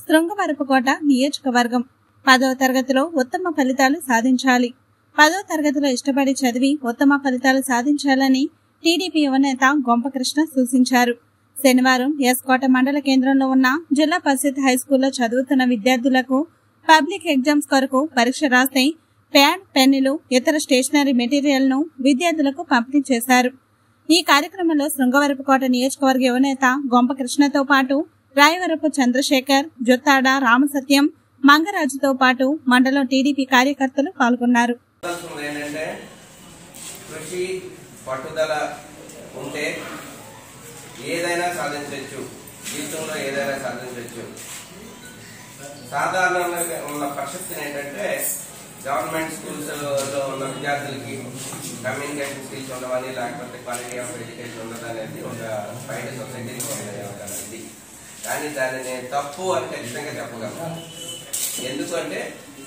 శృంగవరపుకోట నియోజకవర్గం పదవ తరగతిలో ఉత్తమ ఫలితాలు సాధించాలి పదో తరగతిలో ఇష్టపడి చదివి ఉత్తమ ఫలితాలు సాధించాలని టీడీపీ యువనేత గొంపకృష్ణ సూచించారు శనివారం ఎస్కోట మండల కేంద్రంలో ఉన్న జిల్లా పరిషత్ హైస్కూల్లో చదువుతున్న విద్యార్థులకు పబ్లిక్ ఎగ్జామ్స్ కొరకు పరీక్ష రాస్తే ప్యాడ్ పెన్నులు ఇతర స్టేషనరీ మెటీరియల్ ను విద్యార్థులకు పంపిణీ చేశారు ఈ కార్యక్రమంలో శృంగవరపుకోట నియోజకవర్గ యువనేత గొంప కృష్ణతో పాటు రాయవరపు చంద్రశేఖర్ జొత్తాడ రామసత్యం మంగరాజుతో పాటు మండలం టీడీపీ కార్యకర్తలు పాల్గొన్నారు చెప్పదలుచుకున్నది ఏంటంటే కృషి పట్టుదల ఉంటే ఏదైనా సాధించవచ్చు జీవితంలో ఏదైనా సాధించవచ్చు సాధారణంగా ఉన్న పరిస్థితి ఏంటంటే గవర్నమెంట్ స్కూల్స్ లో ఉన్న విద్యార్థులకి కమ్యూనికేషన్ స్కిల్స్ ఉండవని లేకపోతే క్వాలిటీ ఆఫ్ ఎడ్యుకేషన్ ఉండదు అనేది ఒక బయట సొసైటీలో ఉన్న ఒక ఇది కానీ దాన్ని నేను తప్పు అని ఖచ్చితంగా చెప్పగలను ఎందుకంటే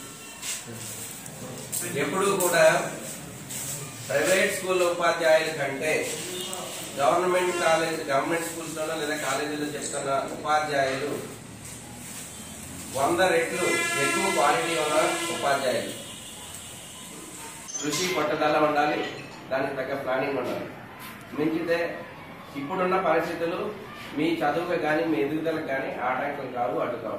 ఎప్పుడూ కూడా ప్రైవేట్ స్కూల్ ఉపాధ్యాయుల కంటే గవర్నమెంట్ కాలేజ్ గవర్నమెంట్ స్కూల్స్ లోనో లేదా కాలేజీలో చేస్తున్న ఉపాధ్యాయులు వంద రెట్లు ఎక్కువ క్వాలిటీ ఉన్న ఉపాధ్యాయులు కృషి పట్టుదల ఉండాలి దానికి తగ్గ ప్లానింగ్ ఉండాలి మించితే ఇప్పుడున్న పరిస్థితులు మీ చదువుకు కానీ మీ ఎదుగుదలకు కానీ ఆటంకం కావు అడ్డు కావు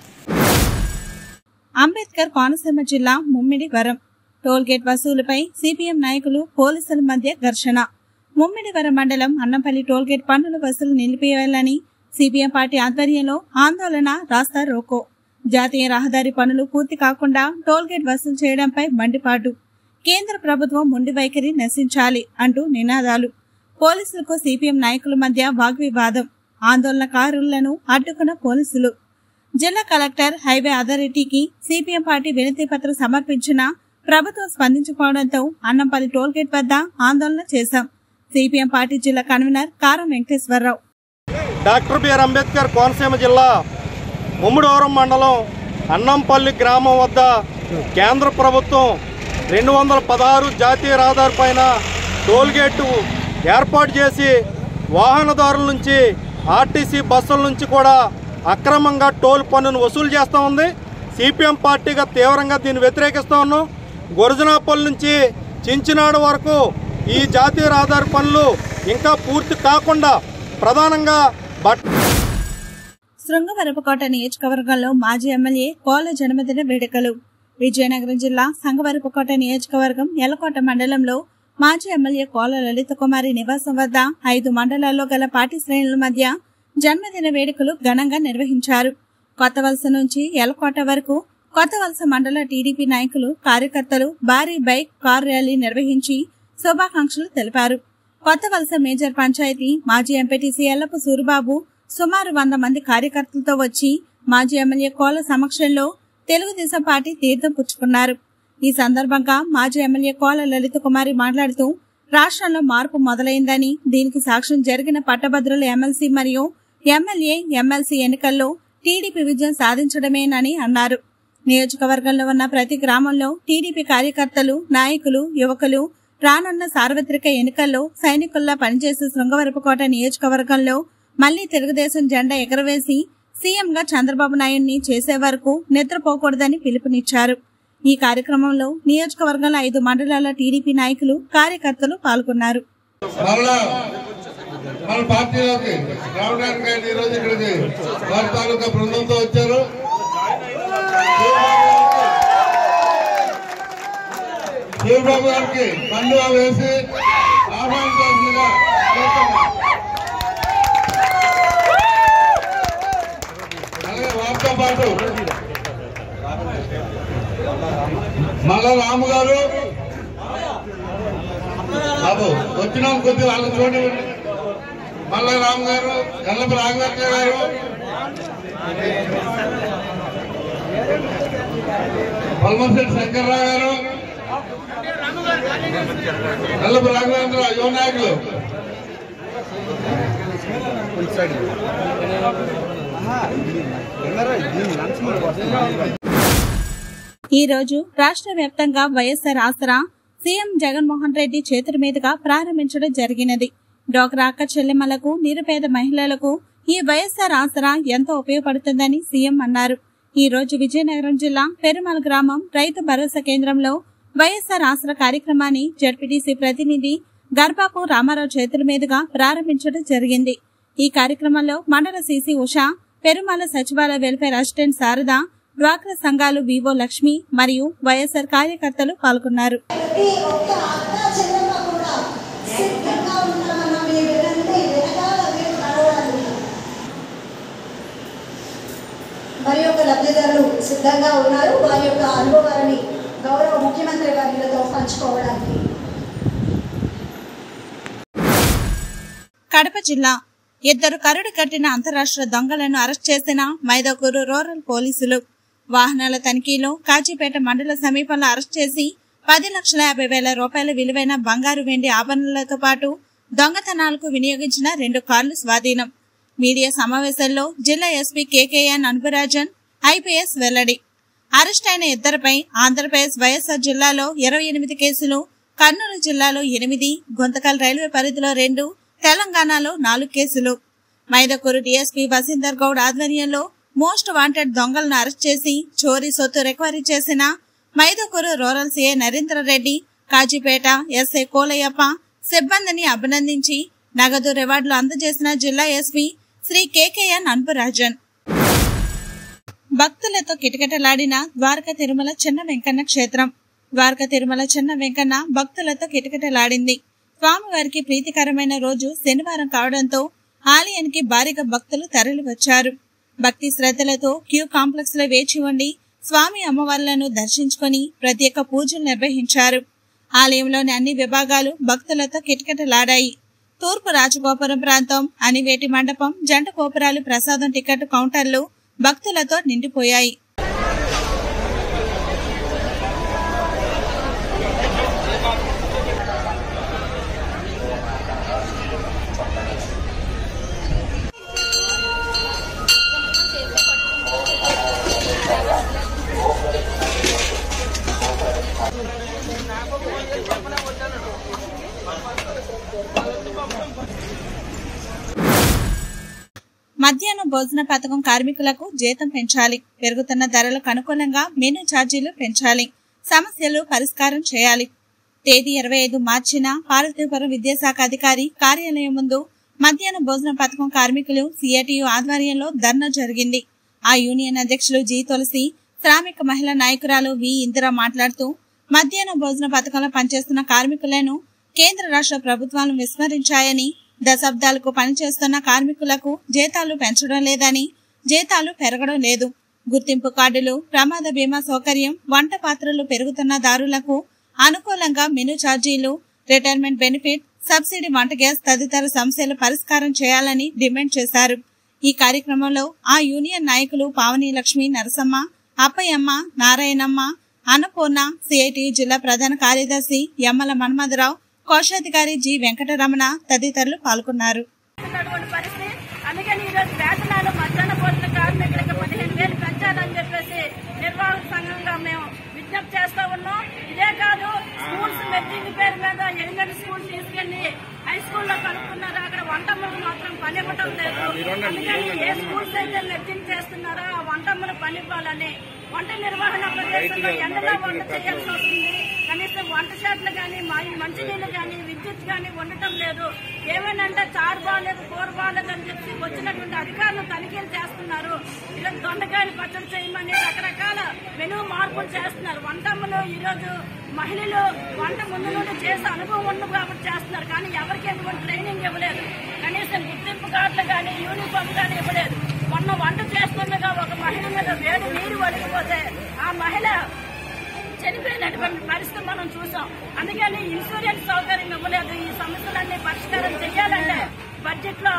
అంబేద్కర్ కోనసీమ జిల్లా ముమ్మిడి వరం టోల్గేట్ వసూలుపై సిపిఎం నాయకులు పోలీసుల మధ్య ఘర్షణ ముమ్మిడివరం మండలం అన్నంపల్లి టోల్గేట్ పన్నుల వసూలు నిలిపివేయాలని సిపిఎం పార్టీ ఆధ్వర్యంలో ఆందోళన రాస్తా రోకో జాతీయ రహదారి పనులు పూర్తి కాకుండా టోల్గేట్ వసూలు చేయడంపై మండిపాటు కేంద్ర ప్రభుత్వం మొండి వైఖరి నశించాలి అంటూ నినాదాలు పోలీసులకు సిపిఎం నాయకుల మధ్య వాగ్వివాదం ఆందోళనకారులను అడ్డుకున్న పోలీసులు జిల్లా కలెక్టర్ హైవే అథారిటీకి సిపిఎం పార్టీ వినతి పత్రం సమర్పించిన ప్రభుత్వం స్పందించకపోవడంతో అన్నంపల్లి టోల్గేట్ వద్ద ఆందోళన చేశాం సిపిఎం పార్టీ జిల్లా convener Karam Venkateswararao doctor BR Ambedkar Konaseema జిల్లా ముమ్మిడివరం మండలం అన్నంపల్లి గ్రామం వద్ద కేంద్ర ప్రభుత్వం రెండు వందల పదహారు జాతీయ రహదారి పైన టోల్గేటు ఏర్పాటు చేసి వాహనదారుల నుంచి ఆర్టీసీ బస్సుల నుంచి కూడా అక్రమంగా టోల్ పన్నును వసూలు చేస్తూ ఉంది సిపిఎం పార్టీగా తీవ్రంగా దీన్ని వ్యతిరేకిస్తూ ఉన్నాం గొరజనాపల్లి నుంచి చించినాడు వరకు ఈ జాతీయ రహదారి పనులు ఇంకా పూర్తి కాకుండా ప్రధానంగా బట్ శృంగవరపుకోట నియోజకవర్గంలో మాజీ ఎమ్మెల్యే కోల జన్మదిన వేడుకలు విజయనగరం జిల్లా సంగవరపుకోట నియోజకవర్గం ఎలకోట మండలంలో మాజీ ఎమ్మెల్యే కోల లలిత కుమారి నివాసం వద్ద ఐదు మండలాల్లో గల పార్టీ శ్రేణుల మధ్య జన్మదిన వేడుకలు ఘనంగా నిర్వహించారు కొత్త వలస నుంచి ఎలకోట వరకు కొత్త వలస మండల టీడీపీ నాయకులు కార్యకర్తలు భారీ బైక్ కార్ ర్యాలీ నిర్వహించి శుభాకాంక్షలు తెలిపారు కొత్త వలస మేజర్ పంచాయతీ మాజీ ఎంపీటీసీ ఎల్లపు సూరిబాబు సుమారు వంద మంది కార్యకర్తలతో వచ్చి మాజీ ఎమ్మెల్యే కోల సమక్షంలో తెలుగుదేశం పార్టీ తీర్థం పుచ్చుకున్నారు ఈ సందర్భంగా మాజీ ఎమ్మెల్యే కోల లలిత కుమారి మాట్లాడుతూ రాష్ట్రంలో మార్పు మొదలైందని దీనికి సాక్ష్యం జరిగిన పట్టభద్రుల ఎమ్మెల్సీ మరియు ఎమ్మెల్యే ఎమ్మెల్సీ ఎన్నికల్లో టీడీపీ విజయం సాధించడమేనని అన్నారు నియోజకవర్గంలో ఉన్న ప్రతి గ్రామంలో టీడీపీ కార్యకర్తలు నాయకులు యువకులు రానున్న సార్వత్రిక ఎన్నికల్లో సైనికుల్లా పనిచేసే శృంగవరపుకోట నియోజకవర్గంలో మళ్లీ తెలుగుదేశం జెండా ఎగరవేసి సీఎంగా చంద్రబాబు నాయుడిని చేసే వరకు నిద్రపోకూడదని పిలుపునిచ్చారు ఈ కార్యక్రమంలో నియోజకవర్గంలో ఐదు మండలాల టీడీపీ నాయకులు కార్యకర్తలు పాల్గొన్నారు మరలా మన పార్టీలోకి రావడానికి ఆయన ఈరోజు ఇక్కడికి వారి తాలూకా బృందంతో వచ్చారు శివబాబు గారికి పండు వేసి ఆహ్వానించాల్సిందిగా కోరుతున్నాం. అలాగే వారితో పాటు మల్ల రాము గారు బాబు వచ్చిన కొద్ది వాళ్ళని చూడండి మల్ల రాము గారు ఎల్లపు రాఘవేంద్ర గారు పల్మశెట్టి శంకర్రావు గారు ఎల్లపు రాఘవేంద్ర యువ నాయకులు ఈ రోజు రాష్ట్ర వ్యాప్తంగా వైఎస్ఆర్ ఆసరా సీఎం జగన్మోహన్ రెడ్డి చేతుల మీదుగా ప్రారంభించడం జరిగినది డోక్రా అక్క చెల్లెమ్మలకు నిరుపేద మహిళలకు ఈ వైఎస్ఆర్ ఆసరా ఎంతో ఉపయోగపడుతుందని సీఎం అన్నారు ఈ రోజు విజయనగరం జిల్లా పెరుమల గ్రామం రైతు భరోసా కేంద్రంలో వైఎస్ఆర్ ఆసరా కార్యక్రమాన్ని జడ్పీటీసీ ప్రతినిధి గర్భాపు రామారావు చేతుల మీదుగా ప్రారంభించడం జరిగింది ఈ కార్యక్రమంలో మండల సీసీ ఉషా పెరుమల సచివాలయ వెల్ఫేర్ అసిస్టెంట్ శారద డ్వాక్రా సంఘాలు వివో లక్ష్మి మరియు వైఎస్ఆర్ కార్యకర్తలు పాల్గొన్నారు ప్రతి ఒక్క అక్క చెల్లెమ్మ కూడా సిద్ధంగా ఉన్నామన్న మీ వినండి వెనకాల మీరు నడవాలి మరి యొక్క లబ్ధిదారులు సిద్ధంగా ఉన్నారు వారి యొక్క అనుభవాన్ని గౌరవ ముఖ్యమంత్రి గారితో పంచుకోవడానికి కడప జిల్లా ఇద్దరు కరుడు కట్టిన అంతరాష్ట్ర దొంగలను అరెస్ట్ చేసిన మైదకూరు రూరల్ పోలీసులు వాహనాల తనిఖీలో కాజీపేట మండల సమీపంలో అరెస్ట్ చేసి పది లక్షల యాభై వేల రూపాయల విలువైన బంగారు వెండి ఆభరణాలతో పాటు దొంగతనాలకు వినియోగించిన రెండు కార్లు స్వాధీనం మీడియా సమావేశంలో జిల్లా ఎస్పీ కేకేఎన్ అన్బురాజన్ ఐపీఎస్ వెల్లడి అరెస్ట్ అయిన ఇద్దరిపై ఆంధ్రప్రదేశ్ వైఎస్ఆర్ జిల్లాలో ఇరవై ఎనిమిది కేసులు కర్నూలు జిల్లాలో ఎనిమిది గుంతకల్ రైల్వే పరిధిలో రెండు తెలంగాణలో నాలుగు కేసులు మైదకూరు డీఎస్పీ వసీందర్ గౌడ్ ఆధ్వర్యంలో మోస్ట్ వాంటెడ్ దొంగలను అరెస్ట్ చేసి చోరీ సొత్తు రికవరీ చేసిన Mydukur rural CI Narendra Reddy Kazipet SI Kolayyappa సిబ్బందిని అభినందించి నగదు రివార్డులు అందజేసిన జిల్లా ఎస్పీ శ్రీ కేకేఎన్ అన్బురాజన్ భక్తులతో కిటకిటలాడిన ద్వారక తిరుమల చిన్న వెంకన్న క్షేత్రం ద్వారక తిరుమల చిన్న వెంకన్న భక్తులతో కిటకిటలాడింది స్వామివారికి ప్రీతికరమైన రోజు శనివారం కావడంతో ఆలయానికి భారీగా భక్తులు తరలి వచ్చారు భక్తి శ్రద్ధలతో క్యూ కాంప్లెక్స్ లో వేచి ఉండి స్వామి అమ్మవార్లను దర్శించుకొని ప్రత్యేక పూజలు నిర్వహించారు ఆలయంలోని అన్ని విభాగాలు భక్తులతో కిటకిటలాడాయి తూర్పు రాజగోపురం ప్రాంతం అనివేటి మండపం జంట గోపురాలు ప్రసాదం టికెట్ కౌంటర్లు భక్తులతో నిండిపోయాయి మధ్యాహ్న భోజన పథకం కార్మికులకు జీతం పెంచాలి పెరుగుతున్న ధరలకు అనుకూలంగా మెనూ ఛార్జీలు పెంచాలి సమస్యలు పరిష్కారం చేయాలి తేదీ ఇరవై ఐదు మార్చిన పార్వతీపురం విద్యాశాఖ అధికారి కార్యాలయం ముందు మధ్యాహ్న భోజన పథకం కార్మికులు సిఐటియు ఆధ్వర్యంలో ధర్నా జరిగింది ఆ యూనియన్ అధ్యక్షులు జి తులసి శ్రామిక మహిళా నాయకురాలు వి ఇందిర మాట్లాడుతూ మధ్యాహ్న భోజన పథకంలో పనిచేస్తున్న కార్మికులను కేంద్ర రాష్ట్ర ప్రభుత్వాలు విస్మరించాయని దశాబ్దాలకు పనిచేస్తున్న కార్మికులకు జీతాలు పెంచడం లేదని జీతాలు పెరగడం లేదు గుర్తింపు కార్డులు ప్రమాద బీమా సౌకర్యం వంట పాత్రలు పెరుగుతున్న దారులకు అనుకూలంగా మెను ఛార్జీలు రిటైర్మెంట్ బెనిఫిట్ సబ్సిడీ వంట గ్యాస్ తదితర సమస్యలు పరిష్కారం చేయాలని డిమాండ్ చేశారు ఈ కార్యక్రమంలో ఆ యూనియన్ నాయకులు పావని లక్ష్మి నరసమ్మ అప్పయ్యమ్మ నారాయణమ్మ అన్నపూర్ణ సిఐటి జిల్లా ప్రధాన కార్యదర్శి యమ్మల మన్మథరావు కోశాధికారి జి వెంకటరమణ తదితరులు పాల్గొన్నారు ఉన్నటువంటి పరిస్థితి అందుకని ఈరోజు వేతనాలు మధ్యాహ్న భోజన కార్మికులకు పదిహేను వేలు పెంచాలని చెప్పేసి నిర్వాహక సంఘంగా మేము విజ్ఞప్తి చేస్తా ఉన్నాం ఇదే కాదు స్కూల్స్ మెట్టింగ్ పేరు మీద ఎలిమెంటరీ స్కూల్ తీసుకెళ్లి హై స్కూల్లో కలుపుతున్నారు అక్కడ వంటమ్మలు మాత్రం పని ఇవ్వటం లేదు అందుకని ఏ స్కూల్స్ అయితే మెట్టింగ్ చేస్తున్నారో ఆ వంటమ్మలు పని ఇవ్వాలని వంట నిర్వహణ ప్రదేశంలో ఎండలో వంట చేయాల్సి వస్తుంది కనీసం వంట షాట్లు కానీ మంచినీళ్ళు కానీ విద్యుత్ కానీ ఉండటం లేదు ఏమేనంటే చారు బాగాలేదు కూర బాగాలేదు అని చెప్పి వచ్చినటువంటి అధికారులు తనిఖీలు చేస్తున్నారు ఇలా దొండకాయలు పచ్చడి చేయమని రకరకాల మెనూ మార్పులు చేస్తున్నారు వంటమ్మలు ఈరోజు మహిళలు వంట ముందు నుండి చేసే అనుభవం ఉంది కాబట్టి చేస్తున్నారు కానీ ఎవరికి ఎటువంటి ట్రైనింగ్ ఇవ్వలేదు కనీసం గుర్తింపు కార్డులు కానీ యూనిఫామ్ కానీ ఇవ్వలేదు మొన్న వంట చేస్తుండగా ఒక మహిళ మీద వేడి నీరు వడిగిపోతే ఆ మహిళ చనిపోయినటువంటి పరిస్థితి మనం చూసాం అందుకని ఇన్సూరెన్స్ సౌకర్యం ఇవ్వలేదు ఈ సమస్యలన్నీ పరిష్కారం చేయాలంటే బడ్జెట్ లో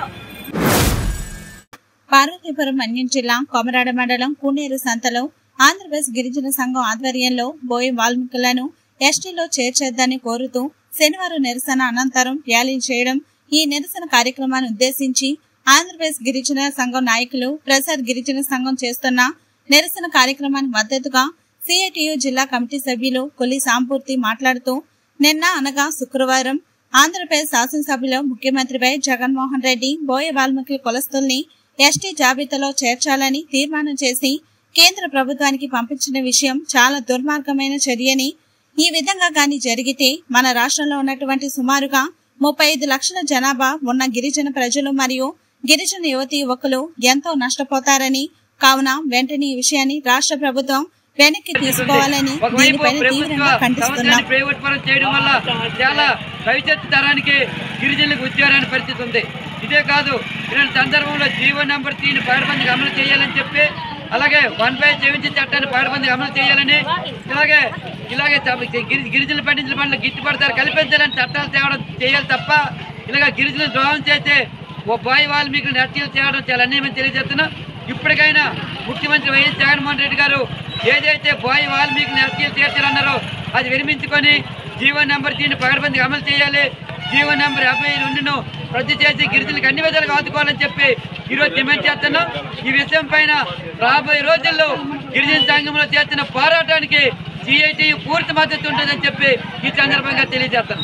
పార్వతీపురం మన్యం జిల్లా కొమరాడ మండలం కూనేరు సంతలో ఆంధ్రప్రదేశ్ గిరిజన సంఘం ఆధ్వర్యంలో బోయి వాల్మీకులను ఎస్టీలో చేర్చేద్దని కోరుతూ శనివారం నిరసన అనంతరం ర్యాలీ చేయడం ఈ నిరసన కార్యక్రమాన్ని ఉద్దేశించి ఆంధ్రప్రదేశ్ గిరిజన సంఘం నాయకులు ప్రసాద్ గిరిజన సంఘం చేస్తున్న నిరసన కార్యక్రమానికి మద్దతుగా సిఐటియు జిల్లా కమిటీ సభ్యులు కొల్లి సాంపూర్తి మాట్లాడుతూ నిన్న అనగా శుక్రవారం ఆంధ్రప్రదేశ్ శాసనసభలో ముఖ్యమంత్రి వై జగన్మోహన్ రెడ్డి బోయ వాల్మీకి కులస్తుల్ని ఎస్టీ జాబితాలో చేర్చాలని తీర్మానం చేసి కేంద్ర ప్రభుత్వానికి పంపించిన విషయం చాలా దుర్మార్గమైన చర్యని ఈ విధంగా గాని జరిగితే మన రాష్ట్రంలో ఉన్నటువంటి సుమారుగా ముప్పై ఐదు లక్షల జనాభా ఉన్న గిరిజన ప్రజలు మరియు గిరిజన యువతి యువకులు ఎంతో నష్టపోతారని కావున వెంటనే ఈ విషయాన్ని రాష్ట్ర ప్రభుత్వం వెనక్కి తీసుకోవాలని ఒకవైపు దీనిపైన ప్రభుత్వ తీవ్రంగా ఖండిస్తున్నాం సంస్థని ప్రైవేట్ పరం చేయడం వల్ల చాలా భవిష్యత్తు తరానికి గిరిజనులకు ఉద్యోగాన్ని పరిస్థితి ఉంది ఇదే కాదు ఇలాంటి సందర్భంలో జీవో నెంబర్ తీని పగడబందికి అమలు చేయాలని చెప్పి అలాగే వన్ బై సెవెంటీ చట్టాన్ని పగడబందికి అమలు చేయాలని ఇలాగే ఇలాగే తమ- గిరి- గిరిజనులు పండించిన పంటలు గిట్టుబాటు ధర కల్పించాలని చట్టాలు తేవడం చేయాలి తప్ప ఇలాగ గిరిజనులు ద్రోహం చేస్తే ఓ బాయ్ వాల్మీకి హత్యలు చేయడం చాలా అన్యాయమని తెలియజేస్తున్నా ఇప్పటికైనా ముఖ్యమంత్రి వైఎస్ జగన్మోహన్ రెడ్డి గారు ఏదైతే బాయ్ వాల్మీకి హత్యలు చేర్చాలన్నారో అది విరమించుకొని జీవన్ నెంబర్ దీన్ని పగడబందికి అమలు చేయాలి జీవన్ నెంబర్ యాభై రెండును రద్దు చేసి గిరిజనులకు అన్ని విధాలుగా ఆదుకోవాలని చెప్పి ఈరోజు డిమాండ్ చేస్తున్నాం ఈ విషయం పైన రాబోయే రోజుల్లో గిరిజన సంఘంలో చేస్తున్న పోరాటానికి సిఐటి పూర్తి మద్దతు ఉంటుందని చెప్పి ఈ సందర్భంగా తెలియజేస్తాను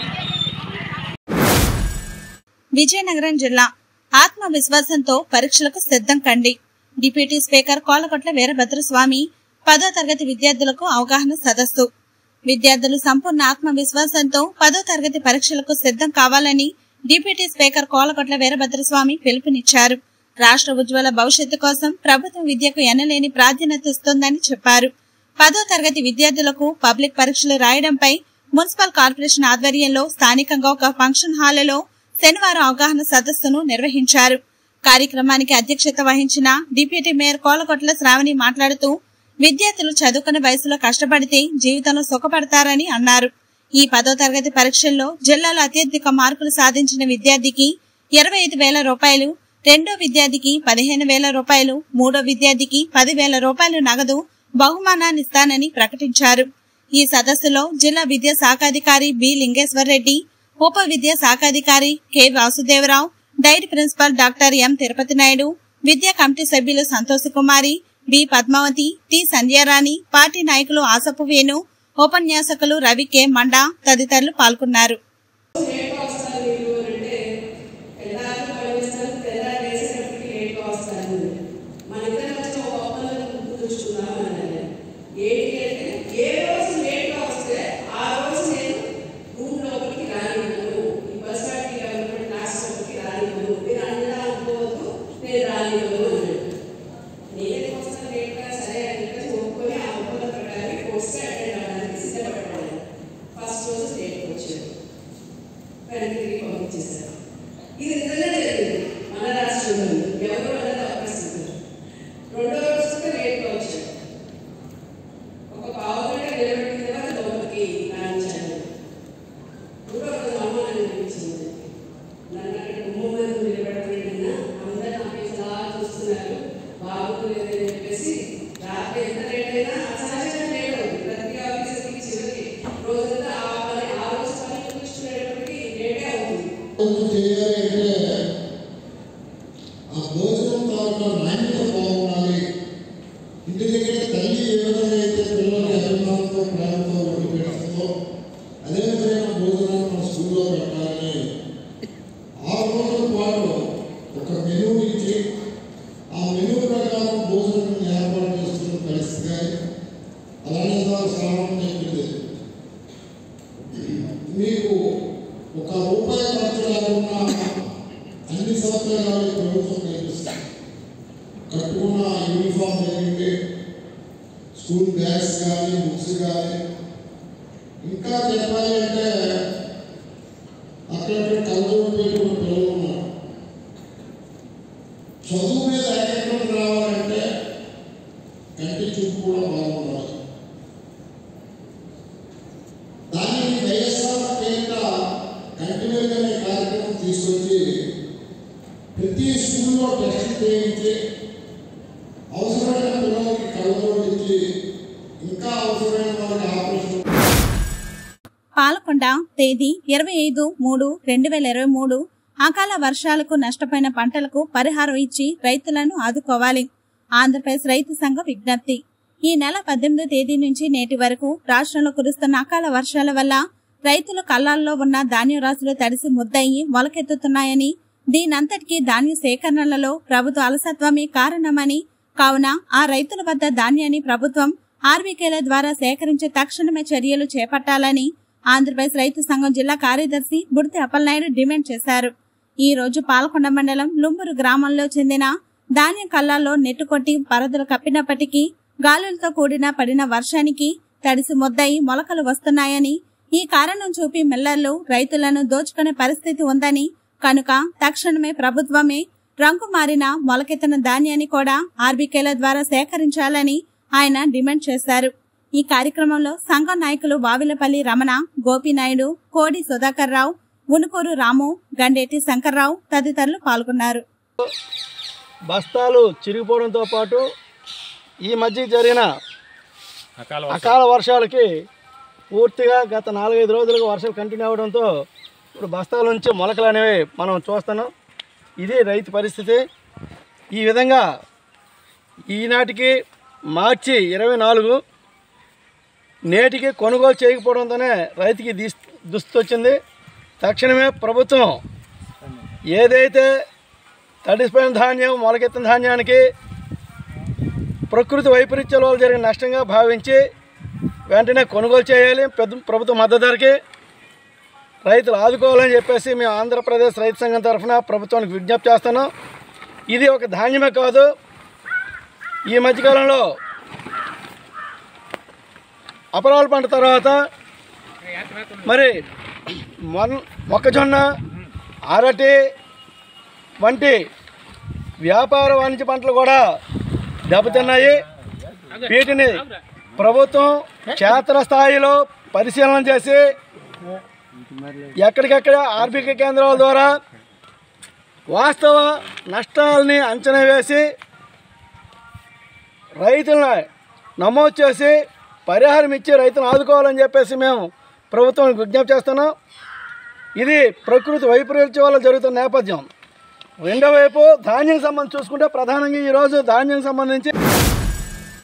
విజయనగరం జిల్లా ఆత్మవిశ్వాసంతో పరీక్షలకు సిద్ధం కండి డిప్యూటీ స్పీకర్ కోలకొట్ల వీరభద్రస్వామి పదో తరగతి విద్యార్థులకు అవగాహన సదస్సు విద్యార్థులు సంపూర్ణ ఆత్మవిశ్వాసంతో పదో తరగతి పరీక్షలకు సిద్ధం కావాలని డిప్యూటీ స్పీకర్ కోలకొట్ల వీరభద్రస్వామి పిలుపునిచ్చారు రాష్ట్ర ఉజ్వల భవిష్యత్తు కోసం ప్రభుత్వం విద్యకు ఎనలేని ప్రాధాన్యత ఇస్తోందని చెప్పారు పదో తరగతి విద్యార్థులకు పబ్లిక్ పరీక్షలు రాయడంపై మున్సిపల్ కార్పొరేషన్ ఆధ్వర్యంలో స్థానికంగా ఒక ఫంక్షన్ హాలులో శనివారం అవగాహన సదస్సును నిర్వహించారు కార్యక్రమానికి అధ్యక్షత వహించిన డిప్యూటీ మేయర్ కోలకొట్ల శ్రావణి మాట్లాడుతూ విద్యార్థులు చదువుకునే వయసులో కష్టపడితే జీవితంలో సుఖపడతారని అన్నారు ఈ పదో తరగతి పరీక్షల్లో జిల్లాలో అత్యధిక మార్కులు సాధించిన విద్యార్థికి ఇరవై ఐదు వేల రూపాయలు రెండో విద్యార్థికి పదిహేను వేల రూపాయలు మూడో విద్యార్థికి పదివేల రూపాయలు నగదు బహుమానాన్ని ఇస్తానని ప్రకటించారు ఈ సదస్సులో జిల్లా విద్యా శాఖాధికారి బి లింగేశ్వర్ రెడ్డి ఉప విద్యా శాఖాధికారి K Vasudevarao DIET principal doctor M Tirupati Naidu విద్యా కమిటీ సభ్యులు Santosh Kumari B Padmavathi T Sandhyarani party నాయకులు ఆసపు వేణు ఉపన్యాసకులు రవి కె మండా తదితరులు పాల్గొన్నారు ఫస్ట్ రోజు స్టేట్ వచ్చారు వెనక్కి తిరిగి పంపించేశారు ఇది నిజంగా జరిగింది మన రాష్ట్రంలో ఎవరు అన్నది అవకాశిస్తారు రెండో రోజు వస్తే లేట్గా వచ్చారు ఒక పావు గంట నిలబెట్టిన తర్వాత లోపలికి రాణించాను మూడో రోజు అమ్మ నన్ను అనిపించింది నన్ను అక్కడ గుమ్మం మీద నిలబెట్టలేదన్నా అందరూ నా కేసు అలా చూస్తున్నారు బాగుండలేదని చెప్పేసి రాత్రి ఎంత లేట్ అయినా అసహజంగా లేట్ అవుతుంది ప్రతి ఆఫీసర్కి చివరికి రోజంతా ఆ పని ఆ రోజు పని ముగించుకునేటప్పటికి లేటే అవుతుంది భోజనం చేయాలి అంటే ఆ భోజనం తాలూకా నాణ్యత బాగుండాలి ఇంటి దగ్గర తల్లి ఏ విధంగా అయితే పిల్లలకి అభిమానంతో ప్రేమతో వండి పెడుతుందో అదే విధమైన భోజనాన్ని మన స్కూల్లో పెట్టాలని ఆరు రోజుల పాటు ఒక మెనూ ఇచ్చి ఆ మెనూ ప్రకారం భోజనం ఏర్పాటు చేస్తున్న పరిస్థితి కానీ అలానే ఇందాక శ్రావణం చెప్పింది మీకు ఒక రూపాయి ఖర్చు లేకుండా అన్ని సౌకర్యాలు ఈ ప్రభుత్వం కల్పిస్తుంది కట్టుకున్న యూనిఫామ్ జరిగింది స్కూల్ బ్యాగ్స్ కానీ బుక్స్ కానీ ఇంకా చెప్పాలి అంటే అక్కడ కలదూరు పెట్టుకున్న పిల్లలు ఉన్నారు చదువు మీద ఏకత్వం రావాలంటే కంటి చూపు కూడా బాగుండాలి దానికి వైఎస్ఆర్ పేరిట కంటిన్యూగా అనే కార్యక్రమం తీసుకొచ్చి ప్రతి స్కూల్లో టెస్ట్ చేయించి అవసరమైన పిల్లలకి కళ్ళజోడు ఇచ్చి ఇంకా అవసరమైన వాళ్ళకి ఆపరేషన్ పాలకొండ తేదీ ఇరవై ఐదు మూడు రెండు వేల ఇరవై మూడు అకాల వర్షాలకు నష్టపోయిన పంటలకు పరిహారం ఇచ్చి రైతులను ఆదుకోవాలి ఆంధ్రప్రదేశ్ రైతు సంఘ విజ్ఞప్తి ఈ నెల పద్దెనిమిదో తేదీ నుంచి నేటి వరకు రాష్ట్రంలో కురుస్తున్న అకాల వర్షాల వల్ల రైతులు కళ్ళాల్లో ఉన్న ధాన్యం రాశులు తడిసి ముద్దయి మొలకెత్తుతున్నాయని దీనంతటికీ ధాన్య సేకరణలలో ప్రభుత్వ అలసత్వమే కారణమని కావున ఆ రైతుల వద్ద ధాన్యాన్ని ప్రభుత్వం ఆర్బీకేల ద్వారా సేకరించే తక్షణమే చర్యలు చేపట్టాలని ఆంధ్రప్రదేశ్ రైతు సంఘం జిల్లా కార్యదర్శి బుడితి అప్పలనాయుడు డిమాండ్ చేశారు ఈ రోజు పాలకొండ మండలం లుంబురు గ్రామంలో చెందిన ధాన్యం కళ్ళాల్లో నెట్టుకొట్టి పరదలు కప్పినప్పటికీ గాలులతో కూడిన పడిన వర్షానికి తడిసి మొద్దయి మొలకలు వస్తున్నాయని ఈ కారణం చూపి మిల్లర్లు రైతులను దోచుకునే పరిస్థితి ఉందని కనుక తక్షణమే ప్రభుత్వమే రంగు మారిన మొలకెత్తిన ధాన్యాన్ని కూడా ఆర్బీకేల ద్వారా సేకరించాలని ఆయన డిమాండ్ చేశారు ఈ కార్యక్రమంలో సంఘం నాయకులు వావిలపల్లి రమణ గోపినాయుడు కోడి సుధాకర్ రావు ఉనుకూరు రాము గండేటి శంకర్రావు తదితరులు పాల్గొన్నారు బస్తాలు చిరిగిపోవడంతో పాటు ఈ మధ్య జరిగిన అకాల వర్షాలకి పూర్తిగా గత నాలుగైదు రోజులుగా వర్షాలు కంటిన్యూ అవడంతో ఇప్పుడు బస్తాల నుంచి మొలకలు అనేవి మనం చూస్తున్నాం ఇది రైతు పరిస్థితి ఈ విధంగా ఈనాటికి మార్చి ఇరవై నాలుగు నేటికి కొనుగోలు చేయకపోవడంతోనే రైతుకి దిస్ దుస్థితి వచ్చింది తక్షణమే ప్రభుత్వం ఏదైతే తడిసిపోయిన ధాన్యం మొలకెత్తిన ధాన్యానికి ప్రకృతి వైపరీత్యాల వల్ల జరిగిన నష్టంగా భావించి వెంటనే కొనుగోలు చేయాలి పెద్ద ప్రభుత్వ మద్దతు ధరకి రైతులు ఆదుకోవాలని చెప్పేసి మేము ఆంధ్రప్రదేశ్ రైతు సంఘం తరఫున ప్రభుత్వానికి విజ్ఞప్తి చేస్తున్నాం ఇది ఒక ధాన్యమే కాదు ఈ మధ్యకాలంలో అపరాల పంట తర్వాత మరి మొన్ మొక్కజొన్న అరటి వంటి వ్యాపార వాణిజ్య పంటలు కూడా దెబ్బతిన్నాయి వీటిని ప్రభుత్వం క్షేత్రస్థాయిలో పరిశీలన చేసి ఎక్కడికెక్కడ ఆర్బిక కేంద్రాల ద్వారా వాస్తవ నష్టాలని అంచనా వేసి రైతులను నమోదు చేసి పరిహారం ఇచ్చి రైతులను ఆదుకోవాలని చెప్పేసి మేము ప్రభుత్వానికి విజ్ఞప్తి చేస్తున్నాం ఇది ప్రకృతి వైపరీత్యం వల్ల జరుగుతున్న నేపథ్యం రెండో వైపు ధాన్యం సంబంధించి చూసుకుంటే ప్రధానంగా ఈరోజు ధాన్యం సంబంధించి